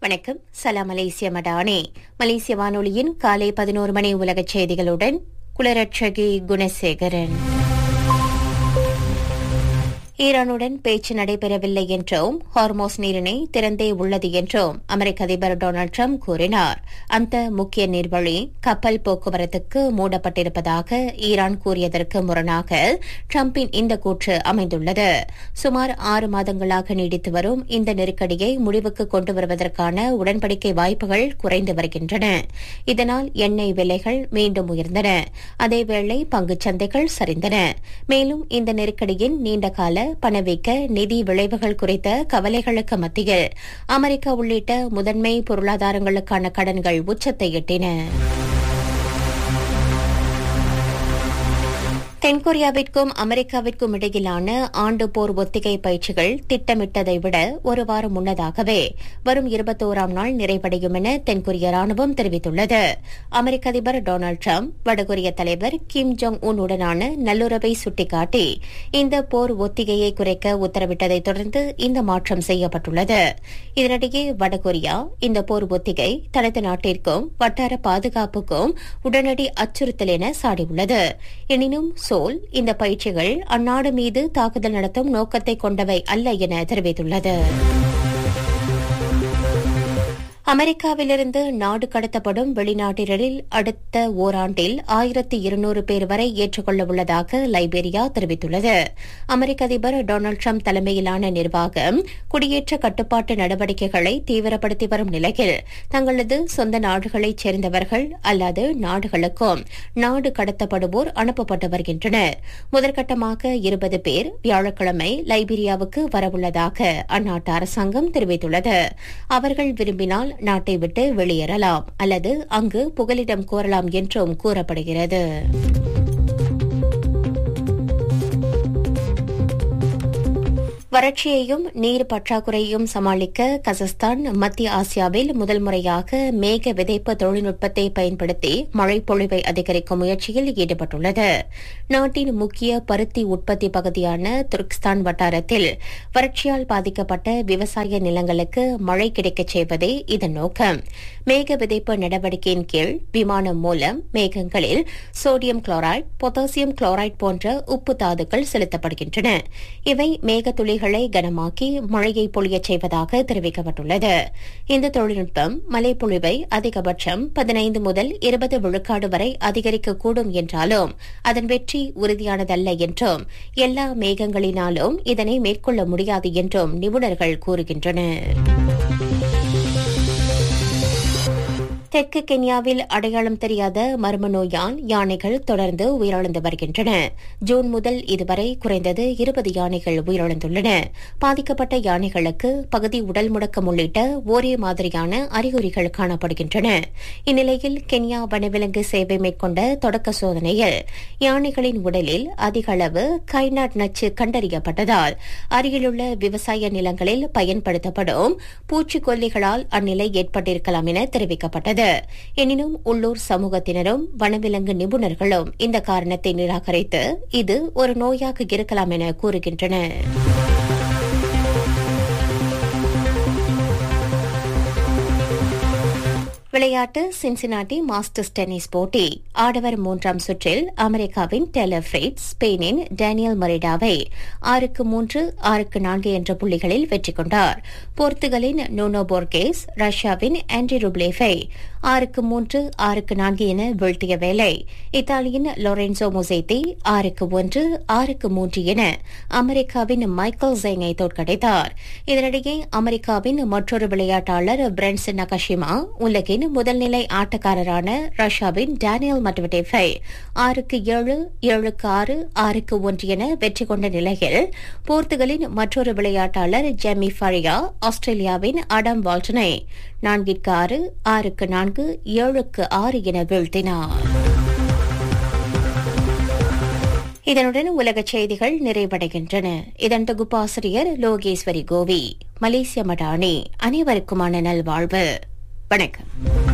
வணக்கம் சலாம் மலேசிய மடானே மலேசிய வானொலியின் காலை பதினோரு மணி உலகச் செய்திகளுடன் குலரட்சகி குணசேகரன் ஈரானுடன் பேச்சு நடைபெறவில்லை என்றும் ஹார்மோஸ் நீரிணை திறந்தே உள்ளது என்றும் அமெரிக்க அதிபர் டொனால்டு ட்ரம்ப் கூறினார் அந்த முக்கிய நீர்வழி கப்பல் போக்குவரத்துக்கு மூடப்பட்டிருப்பதாக ஈரான் கூறியதற்கு முரணாக ட்ரம்பின் இந்த கூற்று அமைந்துள்ளது சுமார் ஆறு மாதங்களாக நீடித்து வரும் இந்த நெருக்கடியை முடிவுக்கு கொண்டு வருவதற்கான உடன்படிக்கை வாய்ப்புகள் குறைந்து வருகின்றன இதனால் எண்ணெய் விலைகள் மீண்டும் உயர்ந்தன அதேவேளை பங்குச் சந்தைகள் சரிந்தன மேலும் இந்த நெருக்கடியின் நீண்டகால பணவீக்க நிதி விளைவுகள் குறித்த கவலைகளுக்கு மத்தியில் அமெரிக்கா உள்ளிட்ட முதன்மை பொருளாதாரங்களுக்கான கடன்கள் உச்சத்தை எட்டின தென்கொரியாவிற்கும் அமெரிக்காவிற்கும் இடையிலான ஆண்டு போர் ஒத்திகை பயிற்சிகள் திட்டமிட்டதை விட ஒரு வாரம் முன்னதாகவே வரும் இருபத்தோராம் நாள் நிறைவடையும் என தென்கொரிய ராணுவம் தெரிவித்துள்ளது அமெரிக்க அதிபர் டொனால்டு ட்ரம்ப் வடகொரிய தலைவர் கிம் ஜோங் உன் உடனான நல்லுறவை சுட்டிக்காட்டி இந்த போர் ஒத்திகையை குறைக்க உத்தரவிட்டதைத் தொடர்ந்து இந்த மாற்றம் செய்யப்பட்டுள்ளது இதனிடையே வடகொரியா இந்த போர் ஒத்திகை தனது நாட்டிற்கும் வட்டார பாதுகாப்புக்கும் உடனடி அச்சுறுத்தல் என சாடியுள்ளது எனினும் சோல் இந்த பயிற்சிகள் அந்நாடு மீது தாக்குதல் நடத்தும் நோக்கத்தை கொண்டவை அல்ல என தெரிவித்துள்ளது அமெரிக்காவிலிருந்து நாடு கடத்தப்படும் வெளிநாட்டினரில் அடுத்த ஓராண்டில் ஆயிரத்தி இருநூறு பேர் வரை ஏற்றுக்கொள்ள உள்ளதாக லைபேரியா தெரிவித்துள்ளது அமெரிக்க அதிபர் டொனால்டு ட்ரம்ப் தலைமையிலான நிர்வாகம் குடியேற்ற கட்டுப்பாட்டு நடவடிக்கைகளை தீவிரப்படுத்தி வரும் நிலையில் தங்களது சொந்த நாடுகளைச் சேர்ந்தவர்கள் அல்லது நாடுகளுக்கும் நாடு கடத்தப்படுவோர் அனுப்பப்பட்டு வருகின்றனர் முதற்கட்டமாக இருபது பேர் வியாழக்கிழமை லைபீரியாவுக்கு வரவுள்ளதாக அந்நாட்டு அரசாங்கம் தெரிவித்துள்ளது அவர்கள் விரும்பினால் நாட்டை விட்டு வெளியேறலாம் அல்லது அங்கு புகலிடம் கோரலாம் என்றும் கூறப்படுகிறது வறட்சியையும் நீர் பற்றாக்குறையையும் சமாளிக்க கசஸ்தான் மத்திய ஆசியாவில் முதல் முறையாக மேக விதைப்பு தொழில்நுட்பத்தை பயன்படுத்தி மழைப்பொழிவை அதிகரிக்கும் முயற்சியில் ஈடுபட்டுள்ளது நாட்டின் முக்கிய பருத்தி உற்பத்தி பகுதியான துர்க்ஸ்தான் வட்டாரத்தில் வறட்சியால் பாதிக்கப்பட்ட விவசாய நிலங்களுக்கு மழை கிடைக்கச் செய்வதே இதன் நோக்கம் மேக விதைப்பு நடவடிக்கையின் கீழ் விமானம் மூலம் மேகங்களில் சோடியம் குளோரைட் பொட்டாசியம் குளோரைட் போன்ற உப்பு தாதுக்கள் செலுத்தப்படுகின்றன இவை மேக துளிகளை கனமாக்கி மழையை பொழியச் செய்வதாக தெரிவிக்கப்பட்டுள்ளது இந்த தொழில்நுட்பம் மழைப்பொழிவை அதிகபட்சம் பதினைந்து முதல் இருபது விழுக்காடு வரை அதிகரிக்கக்கூடும் என்றாலும் அதன் வெற்றி உறுதியானதல்ல என்றும் எல்லா மேகங்களினாலும் இதனை மேற்கொள்ள முடியாது என்றும் நிபுணர்கள் கூறுகின்றனர் தெற்கு கென்யாவில் அடையாளம் தெரியாத மர்ம நோயால் யானைகள் தொடர்ந்து உயிரிழந்து வருகின்றன ஜூன் முதல் இதுவரை குறைந்தது இருபது யானைகள் உயிரிழந்துள்ளன பாதிக்கப்பட்ட யானைகளுக்கு பகுதி உடல் முடக்கம் உள்ளிட்ட ஒரே மாதிரியான அறிகுறிகள் காணப்படுகின்றன இந்நிலையில் கென்யா வனவிலங்கு சேவை மேற்கொண்ட தொடக்க சோதனையில் யானைகளின் உடலில் அதிக அளவு கைநாட் நச்சு கண்டறியப்பட்டதால் அருகிலுள்ள விவசாய நிலங்களில் பயன்படுத்தப்படும் பூச்சிக்கொல்லிகளால் அந்நிலை ஏற்பட்டிருக்கலாம் என தெரிவிக்கப்பட்டது எனினும் உள்ளூர் சமூகத்தினரும் வனவிலங்கு நிபுணர்களும் இந்த காரணத்தை நிராகரித்து இது ஒரு நோயாக இருக்கலாம் என கூறுகின்றனர் விளையாட்டு சின்சினாட்டி மாஸ்டர்ஸ் டென்னிஸ் போட்டி ஆடவர் மூன்றாம் சுற்றில் அமெரிக்காவின் டெலர் ஃபிரேட் ஸ்பெயினின் டேனியல் மரிடாவை ஆறுக்கு மூன்று ஆறுக்கு நான்கு என்ற புள்ளிகளில் வெற்றி கொண்டார் போர்த்துகலின் நோனோ போர்கேஸ் ரஷ்யாவின் ஆண்டி ருப்லேஃபை ஆறுக்கு மூன்று ஆறுக்கு நான்கு என வீழ்த்திய வேளை இத்தாலியின் லொரென்சோ முசேத்தி ஆறுக்கு ஒன்று ஆறுக்கு மூன்று என அமெரிக்காவின் மைக்கேல் ஜெங்கை தோற்கடித்தார் இதனிடையே அமெரிக்காவின் மற்றொரு விளையாட்டாளர் பிரென்சன் நகஷிமா உலகின் முதல்நிலை ஆட்டக்காரரான ரஷ்யாவின் டேனியல் மட்வடேஃபை ஆறுக்கு ஏழு ஏழுக்கு ஆறு ஆறுக்கு ஒன்று என வெற்றி கொண்ட நிலையில் போர்த்துகலின் மற்றொரு விளையாட்டாளர் ஜெமி ஃபரியா ஆஸ்திரேலியாவின் அடம் வால்டனை நான்கிற்கு ஆறு ஆறுக்கு நான்கு ஏழுக்கு ஆறு என வீழ்த்தினார் இதனுடன் உலகச் செய்திகள் நிறைவடைகின்றன இதன் தொகுப்பாசிரியர் லோகேஸ்வரி கோவி மலேசிய மடானி அனைவருக்குமான நல்வாழ்வு வணக்கம்